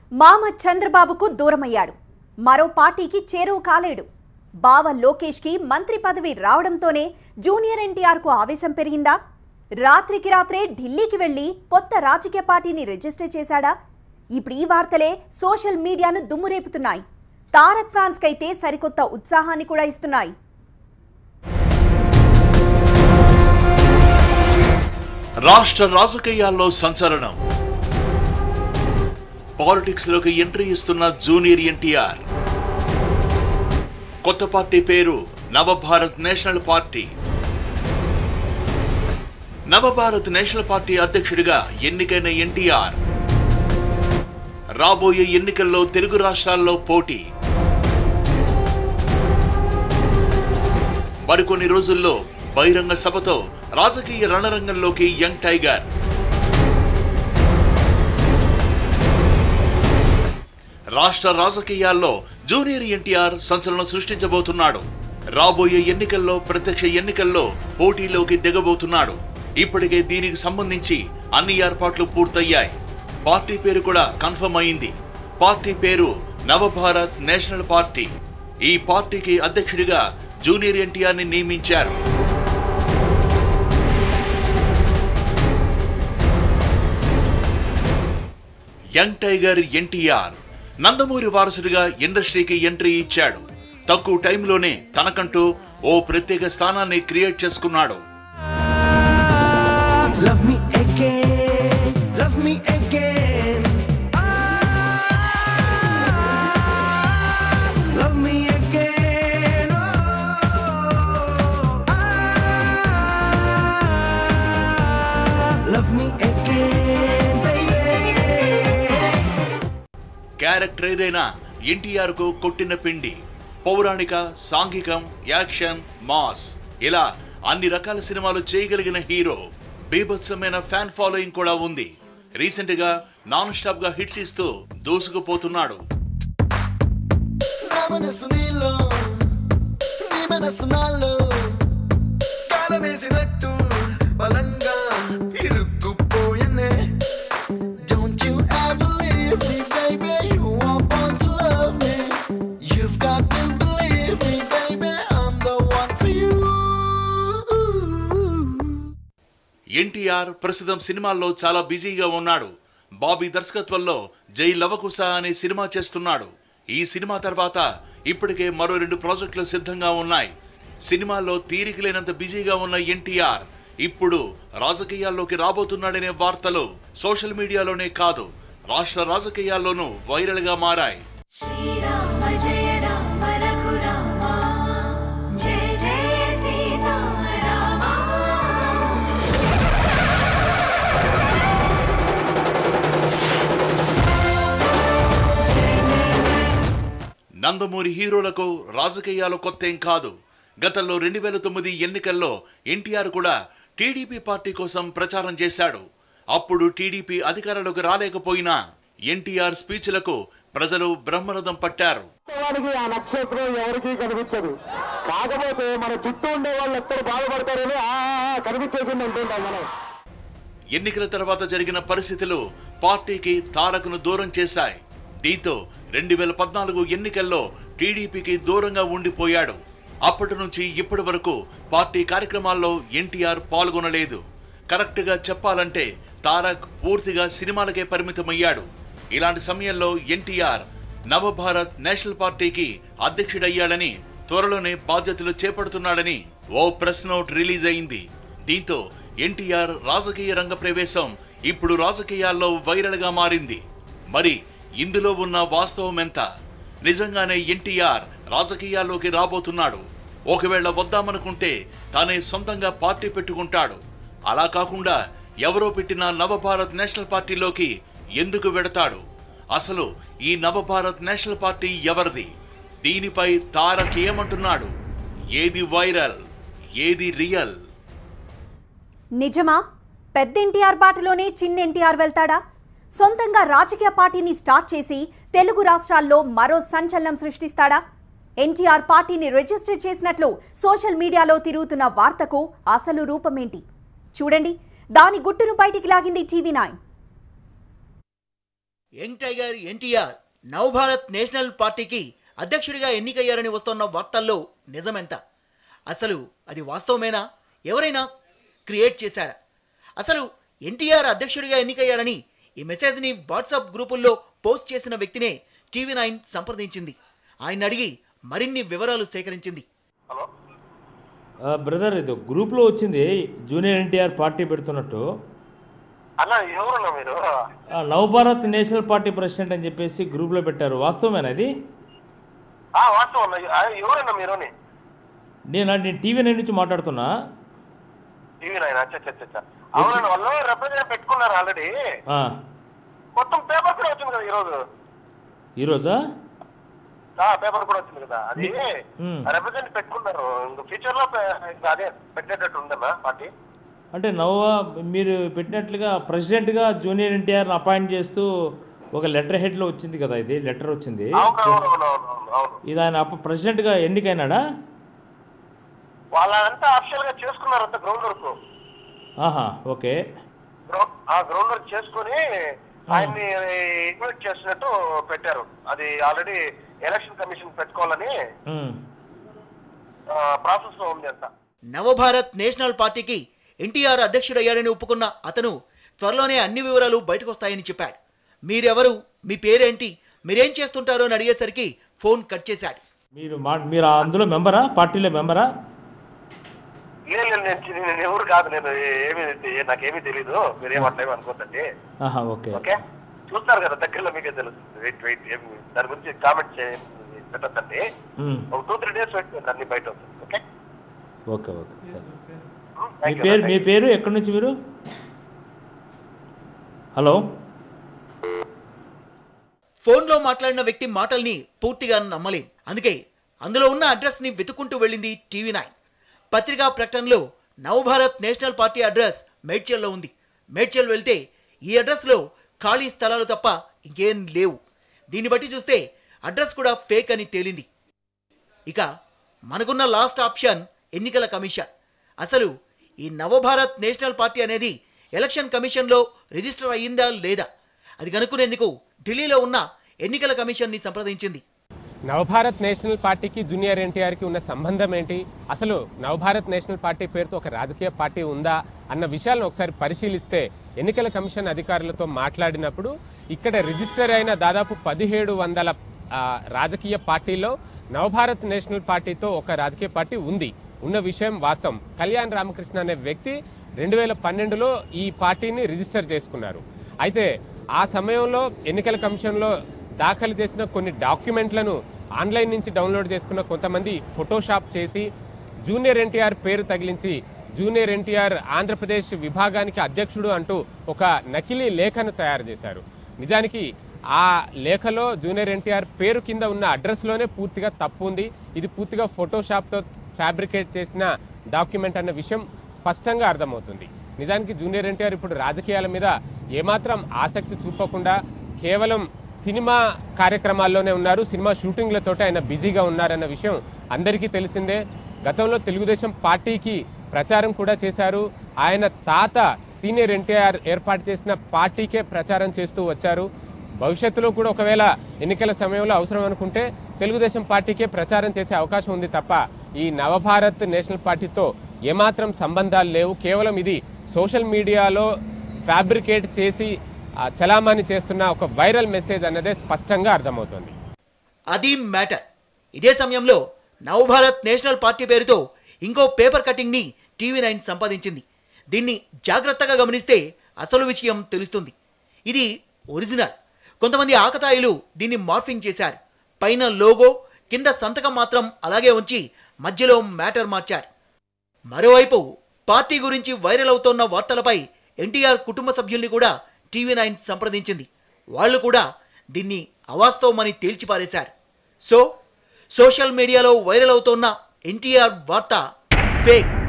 మామ చంద్రబాబుకు దూరమయ్యాడు మరో పార్టీకి చేరువు కాలేడు బావ లోకేష్కి మంత్రి పదవి రావడంతోనే జూనియర్ ఎన్టీఆర్కు ఆవేశం పెరిగిందా రాత్రికి రాత్రే ఢిల్లీకి వెళ్లి కొత్త రాజకీయ పార్టీని రిజిస్టర్ చేశాడా ఇప్పుడు ఈ వార్తలే సోషల్ మీడియాను దుమ్మురేపుతున్నాయి తారక్ ఫ్యాన్స్ కైతే సరికొత్త ఉత్సాహాన్ని కూడా ఇస్తున్నాయి రాష్ట్ర రాజకీయాల్లో సంచలనం పాలిటిక్స్ లోకి ఎంట్రీ ఇస్తున్న జూనియర్ ఎన్టీఆర్ కొత్త పార్టీ పేరు Navabharat national party Navabharat national party అధ్యక్షుడిగా ఎన్నికైన ఎన్టీఆర్ రాబోయే ఎన్నికల్లో తెలుగు రాష్ట్రాల్లో పోటీ మరికొన్ని రోజుల్లో బహిరంగ సభతో రాజకీయ రణరంగంలోకి యంగ్ టైగర్ రాష్ట్ర రాజకీయాల్లో జూనియర్ ఎన్టీఆర్ సంచలనం సృష్టించబోతున్నాడు రాబోయే ఎన్నికల్లో ప్రత్యక్ష ఎన్నికల్లో పోటీలోకి దిగబోతున్నాడు ఇప్పటికే దీనికి సంబంధించి అన్ని ఏర్పాట్లు పూర్తయ్యాయి పార్టీ పేరు కూడా కన్ఫర్మ్ అయింది పార్టీ పేరు నవభారత్ నేషనల్ పార్టీ ఈ పార్టీకి అధ్యక్షుడిగా జూనియర్ ఎన్టీఆర్ ని నియమించారు యంగ్ టైగర్ ఎన్టీఆర్ నందమూరి వారసుడిగా ఇండస్ట్రీకి ఎంట్రీ ఇచ్చాడు తక్కువ టైంలోనే తనకంటూ ఓ ప్రత్యేక స్థానాన్ని క్రియేట్ చేసుకున్నాడు Love me again, love me again. Ah, love me again. Oh, ah, love me again, baby. Character ఏదైనా ఎన్టీఆర్ కు కొట్టిన పిండి పౌరాణిక సాంఘికం యాక్షన్ మాస్ ఇలా అన్ని రకాల సినిమాలు చేయగలిగిన హీరో బీభత్సమైన ఫ్యాన్ ఫాలోయింగ్ కూడా ఉంది రీసెంట్ గా నాన్ స్టాప్ గా హిట్స్ ఇస్తూ దూసుకుపోతున్నాడు నా మనసు నీలో నీ మనసు నాలో కాలమేసినట్టు బలంగా ఇరుక్కుపోయనే Don't you ever leave me, baby. You are born to love me. You've got to believe me, baby. I'm the one for you. NTR ప్రస్తుతం సినిమాల్లో చాలా బిజీగా ఉన్నాడు బాబీ దర్శకత్వంలో జై లవకుశ అనే సినిమా చేస్తున్నాడు ఈ సినిమా తర్వాత ఇప్పటికే మరో రెండు ప్రాజెక్టులు సిద్ధంగా ఉన్నాయి సినిమాల్లో తీరిక లేనంత బిజీగా ఉన్న ఎన్టీఆర్ ఇప్పుడు రాజకీయాల్లోకి రాబోతున్నాడనే వార్తలు సోషల్ మీడియాలోనే కాదు రాష్ట్ర రాజకీయాల్లోనూ వైరల్ గా మారాయి श्रीराम जय राम रघुराम जय जय सीताराम నందమూరి హీరోలకు రాజకీయాలు కొత్తేం కాదు గతంలో రెండు వేల తొమ్మిది ఎన్నికల్లో ఎన్టీఆర్ కూడా టీడీపీ పార్టీ కోసం ప్రచారం చేశాడు అప్పుడు టీడీపీ అధికారంలోకి రాలేకపోయినా ఎన్టీఆర్ స్పీచ్లకు ప్రజలు బ్రహ్మరథం పట్టారు వాడికి ఆ నక్షత్రం ఎవరికీ కనిపించదు కాకపోతే మన చుట్టూ ఉండే వాళ్ళు ఎక్కడ బాధపడతారని ఆ ఆ, ఆ, కనిపించేసింది అంటుంటాం మనం ఎన్నికల తర్వాత జరిగిన పరిస్థితులు పార్టీకి తారకును దూరం చేశాయి దీంతో రెండు వేల పద్నాలుగు ఎన్నికల్లో టీడీపీకి దూరంగా ఉండిపోయాడు అప్పటి నుంచి ఇప్పటి వరకు పార్టీ కార్యక్రమాల్లో ఎన్టీఆర్ పాల్గొనలేదు కరెక్ట్ గా చెప్పాలంటే తారక్ పూర్తిగా సినిమాలకే పరిమితమయ్యాడు ఇలాంటి సమయంలో ఎన్టీఆర్ నవభారత్ నేషనల్ పార్టీకి అధ్యక్షుడయ్యాడని త్వరలోనే బాధ్యతలు చేపడుతున్నాడని ఓ ప్రెస్ నోట్ రిలీజ్ అయింది దీంతో ఎన్టీఆర్ రాజకీయ రంగ ప్రవేశం ఇప్పుడు రాజకీయాల్లో వైరల్ గా మారింది మరి ఇందులో ఉన్న వాస్తవం ఎంత నిజంగానే ఎన్టీఆర్ రాజకీయాల్లోకి రాబోతున్నాడు ఒకవేళ వద్దామనుకుంటే తానే సొంతంగా పార్టీ పెట్టుకుంటాడు అలా కాకుండా ఎవరో పెట్టిన నవభారత్ నేషనల్ పార్టీలోకి ఎందుకు వెడతాడు అసలు ఈ నవభారత్ నేషనల్ పార్టీ ఎవరిది దీనిపై తారక్ ఏమంటున్నాడు ఏది వైరల్ ఏది రియల్ నిజమా పెద్ద ఎన్టీఆర్ బాటలోనే చిన్న ఎన్టీఆర్ వెళ్తాడా సొంతంగా రాజకీయ పార్టీని స్టార్ట్ చేసి తెలుగు రాష్ట్రాల్లో మరో సంచలనం సృష్టిస్తాడా ఎన్టీఆర్ పార్టీని రిజిస్టర్ చేసినట్లు సోషల్ మీడియాలో తిరుగుతున్న వార్తకు అసలు రూపమేంటి చూడండి దాని గుట్టును బయటికి లాగింది TV nine young tiger NTR Navabharat national పార్టీకి అధ్యక్షుడిగా ఎన్నికయ్యారని వస్తున్న వార్తల్లో నిజమెంత అసలు అది వాస్తవమేనా ఎవరైనా క్రియేట్ చేశారా అసలు ఎన్టీఆర్ అధ్యక్షుడిగా ఎన్నికయ్యారని ఈ మెసేజ్ని వాట్సాప్ గ్రూపుల్లో పోస్ట్ చేసిన వ్యక్తినే టీవీ నైన్ సంప్రదించింది ఆయన అడిగి మరిన్ని వివరాలు సేకరించింది ఆ, బ్రదర్ ఇది గ్రూప్లో వచ్చింది జూనియర్ ఎన్టీఆర్ పార్టీ పెడుతున్నట్టు అన్న ఎవరన్నా మీరు ఆ, నవభారత్ నేషనల్ పార్టీ ప్రెసిడెంట్ అని చెప్పేసి గ్రూప్లో పెట్టారు వాస్తవమేనా ఇది ఆ వాస్తవం అన్న ఆ, ఎవరన్నా మీరు అని నేను నేను టీవీ నైన్ నుంచి మాట్లాడుతున్నా టీవీ నాయన అచ్చా అచ్చా అచ్చా అవునన్న వాళ్ళు రిప్రజెంట్ పెట్టుకున్నారు ఆల్రెడీ ఆ, మొత్తం పేపర్ కూడా వచ్చింది కదా ఈరోజు ఈరోజా ఆ పేపర్ కూడా వచ్చింది కదా అది మ్మ్. రిప్రజెంట్ పెట్టుకున్నారు ఇంకా ఫ్యూచర్ లో పె- ఇంకా అదే పెట్టేటట్టు ఉందన్న పార్టీ అంటే నవ మీరు పెట్టినట్లుగా ప్రెసిడెంట్గా జూనియర్ ఎన్టీఆర్ని అపాయింట్ చేస్తూ ఒక లెటర్ హెడ్లో వచ్చింది కదా ఇది లెటర్ వచ్చింది అవును అవును అవును అవును అవును అవును ఇది ఆయన అప్ప ప్రెసిడెంట్గా ఎన్నికైనాడా వాళ్ళంతా అఫిషియల్ గా చేసుకున్నారు అంత గ్రౌండ్ వర్క్ ఆహా ఓకే గ్రౌండ్ ఆ గ్రౌండ్ వర్క్ చేసుకుని ఆయన్ని ఇన్వైట్ చేసినట్టు పెట్టారు అది ఆల్రెడీ ఎలక్షన్ కమిషన్ పెట్టుకోవాలని ఉమ్. ప్రాసెస్ లో ఉంది అంతా నవభారత్ నేషనల్ పార్టీకి ఎన్టీఆర్ అధ్యక్షుడయ్యాడని ఒప్పుకున్న అతను త్వరలోనే అన్ని వివరాలు బయటకొస్తాయని చెప్పాడు మీరెవరు మీ పేరేంటి మీరేం చేస్తుంటారో అని అడిగేసరికి ఫోన్ కట్ చేశాడు మీరు మా మీరు అందులో మెంబరా పార్టీలో మెంబరా లేదు లేదు, నేను చి- నేను ఎవరు కాదు నేను ఏమి నాకేమీ తెలీదు మీరు ఏమంటారు అనుకోద్దండి ఆహా ఓకే ఓకే చూస్తారు కదా దగ్గరలో మీకే తెలుస్తుంది వెయిట్ వెయిట్ ఏం దాని గురించి కామెంట్ చేయండి పెట్టద్దండి ఉమ్. ఒక టూ త్రీ డేస్ వెయిట్ చేయండి అన్ని బయట వస్తుంది ఓకే ఓకే ఓకే సరే మీ థ్యాంక్ యూ పేరు మీ పేరు ఎక్కడి నుంచి మీరు హలో ఫోన్లో మాట్లాడిన వ్యక్తి మాటల్ని పూర్తిగా నమ్మలేం అందుకే అందులో ఉన్న అడ్రస్ని వెతుక్కుంటూ వెళ్ళింది టీవీ నైన్ పత్రికా ప్రకటనలో నవభారత్ నేషనల్ పార్టీ అడ్రస్ మేడ్చల్లో ఉంది మేడ్చల్ వెళ్తే ఈ అడ్రస్లో ఖాళీ స్థలాలు తప్ప ఇంకేం లేవు దీన్ని బట్టి చూస్తే అడ్రస్ కూడా ఫేక్ అని తేలింది ఇక మనకున్న లాస్ట్ ఆప్షన్ ఎన్నికల కమిషన్ అసలు ఈ నవభారత్ నేషనల్ పార్టీ అనేది ఎలక్షన్ కమిషన్లో రిజిస్టర్ అయ్యిందా లేదా అది కనుక్కునేందుకు ఢిల్లీలో ఉన్న ఎన్నికల కమిషన్ని సంప్రదించింది నవభారత్ నేషనల్ పార్టీకి జూనియర్ ఎన్టీఆర్కి ఉన్న సంబంధం ఏంటి అసలు నవభారత్ నేషనల్ పార్టీ పేరుతో ఒక రాజకీయ పార్టీ ఉందా అన్న విషయాలను ఒకసారి పరిశీలిస్తే ఎన్నికల కమిషన్ అధికారులతో మాట్లాడినప్పుడు ఇక్కడ రిజిస్టర్ అయిన దాదాపు పదిహేడు వందల ఆ, రాజకీయ పార్టీల్లో నవభారత్ నేషనల్ పార్టీతో ఒక రాజకీయ పార్టీ ఉంది ఉన్న విషయం వాస్తవం కళ్యాణ్ రామకృష్ణ అనే వ్యక్తి రెండు వేల పన్నెండులో ఈ పార్టీని రిజిస్టర్ చేసుకున్నారు అయితే ఆ సమయంలో ఎన్నికల కమిషన్లో దాఖలు చేసిన కొన్ని డాక్యుమెంట్లను ఆన్లైన్ నుంచి డౌన్లోడ్ చేసుకున్న కొంతమంది ఫోటోషాప్ చేసి జూనియర్ ఎన్టీఆర్ పేరు తగిలించి జూనియర్ ఎన్టీఆర్ ఆంధ్రప్రదేశ్ విభాగానికి అధ్యక్షుడు అంటూ ఒక నకిలీ లేఖను తయారు చేశారు నిజానికి ఆ లేఖలో జూనియర్ ఎన్టీఆర్ పేరు కింద ఉన్న అడ్రస్లోనే పూర్తిగా తప్పు ఉంది ఇది పూర్తిగా ఫోటోషాప్తో ఫ్యాబ్రికేట్ చేసిన డాక్యుమెంట్ అన్న విషయం స్పష్టంగా అర్థమవుతుంది నిజానికి జూనియర్ ఎన్టీఆర్ ఇప్పుడు రాజకీయాల మీద ఏమాత్రం ఆసక్తి చూపకుండా కేవలం సినిమా కార్యక్రమాల్లోనే ఉన్నారు సినిమా షూటింగ్లతోటి ఆయన బిజీగా ఉన్నారన్న విషయం అందరికీ తెలిసిందే గతంలో తెలుగుదేశం పార్టీకి ప్రచారం కూడా చేశారు ఆయన తాత సీనియర్ ఎన్టీఆర్ ఏర్పాటు చేసిన పార్టీకే ప్రచారం చేస్తూ వచ్చారు భవిష్యత్తులో కూడా ఒకవేళ ఎన్నికల సమయంలో అవసరం అనుకుంటే తెలుగుదేశం పార్టీకే ప్రచారం చేసే అవకాశం ఉంది తప్ప ఈ నవభారత్ నేషనల్ పార్టీతో ఏమాత్రం సంబంధాలు లేవు కేవలం ఇది సోషల్ మీడియాలో ఫ్యాబ్రికేట్ చేసి ఆ, చలామణి చేస్తున్న ఒక వైరల్ మెసేజ్ అన్నదే స్పష్టంగా అర్థమవుతుంది అది మ్యాటర్ ఇదే సమయంలో నవభారత్ నేషనల్ పార్టీ పేరుతో ఇంకో పేపర్ కటింగ్ ని టీవీ నైన్ సంపాదించింది దీన్ని జాగ్రత్తగా గమనిస్తే అసలు విషయం తెలుస్తుంది ఇది ఒరిజినల్ కొంతమంది ఆకతాయిలు దీన్ని మార్ఫింగ్ చేశారు పైన లోగో కింద సంతకం మాత్రం అలాగే ఉంచి మధ్యలో మ్యాటర్ మార్చారు మరోవైపు పార్టీ గురించి వైరల్ అవుతోన్న వార్తలపై ఎన్టీఆర్ కుటుంబ సభ్యుల్ని కూడా టీవీ నైన్ సంప్రదించింది వాళ్ళు కూడా దీన్ని అవాస్తవమని తేల్చిపారేశారు సో సోషల్ మీడియాలో వైరల్ అవుతోన్న ఎన్టీఆర్ వార్త ఫేక్